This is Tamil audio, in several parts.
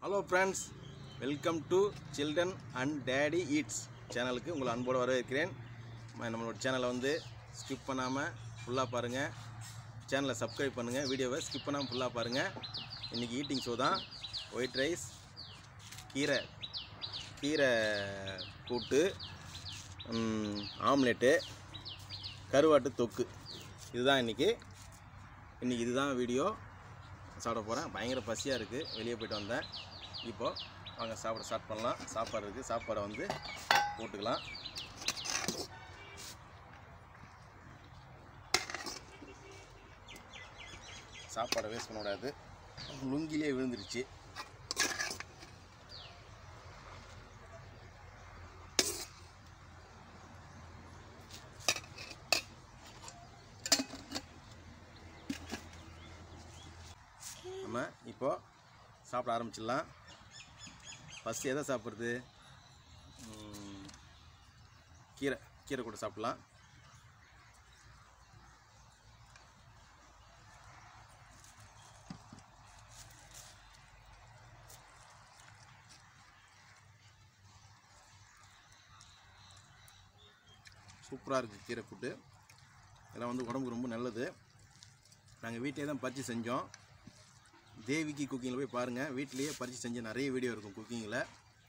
hello friends welcome to children and daddy eats சேனலுக்கு உங்களை அன்போடு வரவேற்கிறேன் ம- நம்மளோட சேனலை வந்து ஸ்கிப் பண்ணாமல் ஃபுல்லாக பாருங்கள் சேனலை சப்ஸ்கிரைப் பண்ணுங்கள் வீடியோவை ஸ்கிப் பண்ணாமல் ஃபுல்லாக பாருங்கள் இன்றைக்கி ஈட்டிங் ஷோ தான் ஒயிட் ரைஸ் கீரை கீரை கூட்டு ம், ஆம்லெட்டு கருவாட்டு தொக்கு இதுதான் இன்றைக்கி இன்றைக்கி இதுதான் வீடியோ சாப்பிட போகிறேன் பயங்கர பசியாக இருக்குது வெளியே போயிட்டு வந்தேன் இப்போ வாங்க சாப்பிட ஸ்டார்ட் பண்ணலாம் சாப்பாடு இருக்குது சாப்பாடை வந்து போட்டுக்கலாம் சாப்பாடை வேஸ்ட் பண்ணக்கூடாது லுங்கிலே விழுந்துருச்சு நம்ம இப்போ சாப்பிட ஆரம்பிச்சிடலாம் ஃபஸ்ட்டு எதை சாப்பிட்றது ம், கீரை கீரை கூட சாப்பிட்லாம் சூப்பராக இருக்குது கீரை கூட்டு இதெல்லாம் வந்து உடம்புக்கு ரொம்ப நல்லது நாங்கள் வீட்டிலே தான் பறித்து செஞ்சோம் தேவிக்கு குக்கிங்கில் போய் பாருங்கள் வீட்டிலேயே பறித்து செஞ்ச நிறைய வீடியோ இருக்கும் குக்கிங்கில்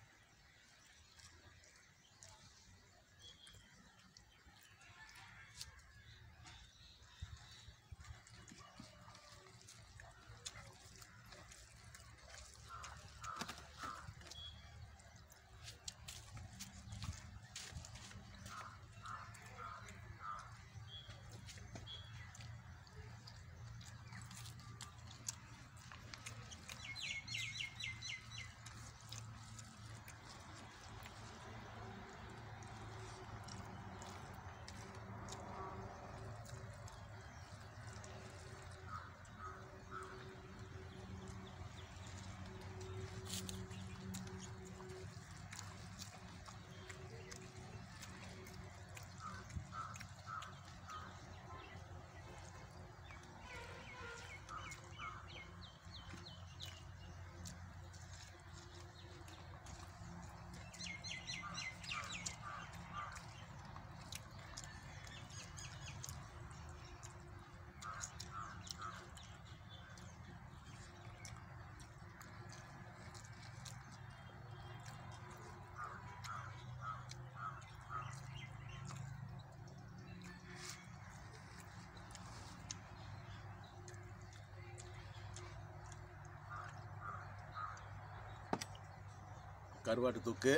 கருவாட்டு தூக்கு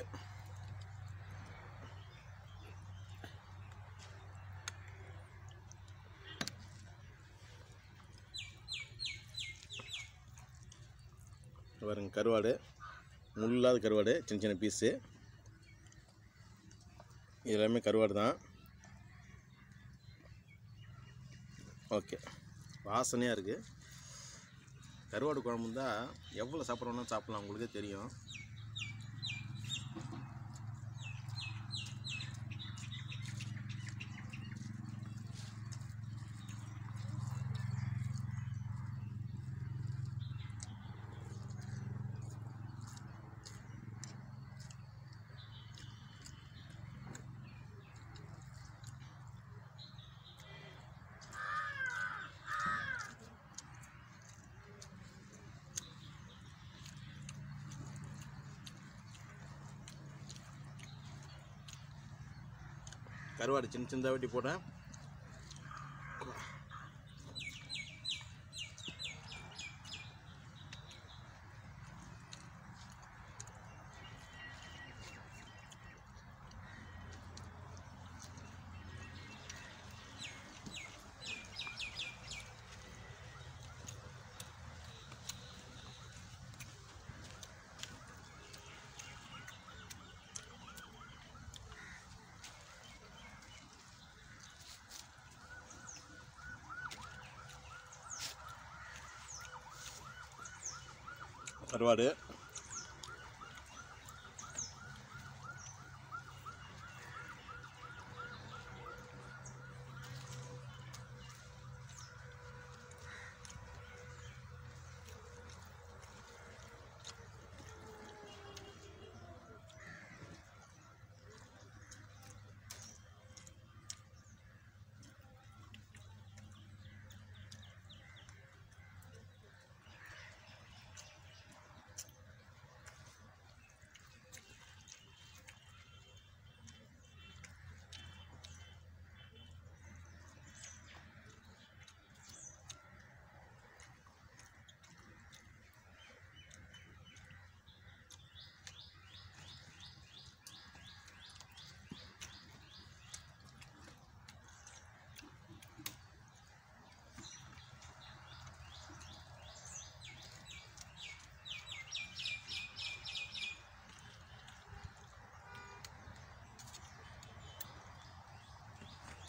இங்க பாருங்க கருவாடு முள்ளாத கருவாடு சின்ன சின்ன பீஸு இது எல்லாமே கருவாடு தான் ஓகே வாசனையாக இருக்குது கருவாடு குழம்பு தான் எவ்வளோ சாப்பிட்றோன்னா சாப்பிட்லாம் உங்களுக்கே தெரியும் கருவாடு சின்ன சின்னதாக வெட்டி போட்டேன் கருவாடு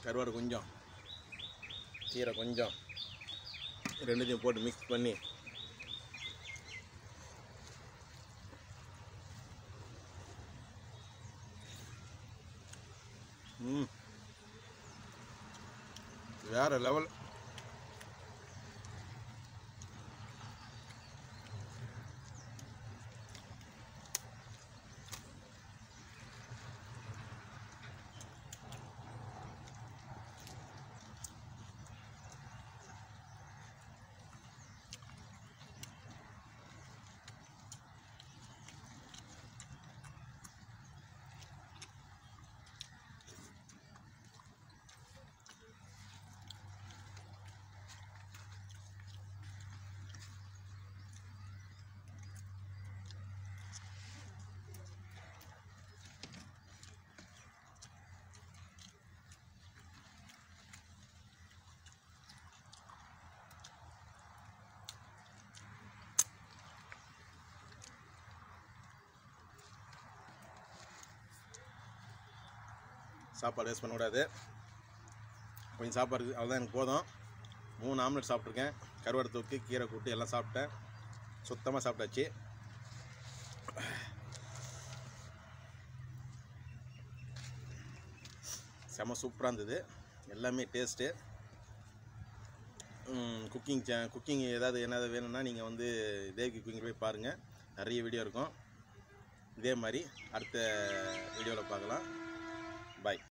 கருவாடு கொஞ்சம் கீரை கொஞ்சம் ரெண்டுத்தையும் போட்டு மிக்ஸ் பண்ணி ம் வேற லெவல் சாப்பாடு வேஸ்ட் பண்ணக்கூடாது கொஞ்சம் சாப்பாடு இருக்குது அவ்வளோதான் எனக்கு போதும் மூணு ஆம்லெட் சாப்பிட்ருக்கேன் கருவாடு தொக்கு கீரை கூட்டு எல்லாம் சாப்பிட்டேன் சுத்தமாக சாப்பிட்டாச்சு செம சூப்பராக இருந்தது எல்லாமே டேஸ்ட்டு குக்கிங் சே குக்கிங் ஏதாவது என்னது வேணும்னா நீங்கள் வந்து தேவி குக்கிங் போய் பாருங்கள் நிறைய வீடியோ இருக்கும் இதே மாதிரி அடுத்த வீடியோவில் பார்க்கலாம் பாய்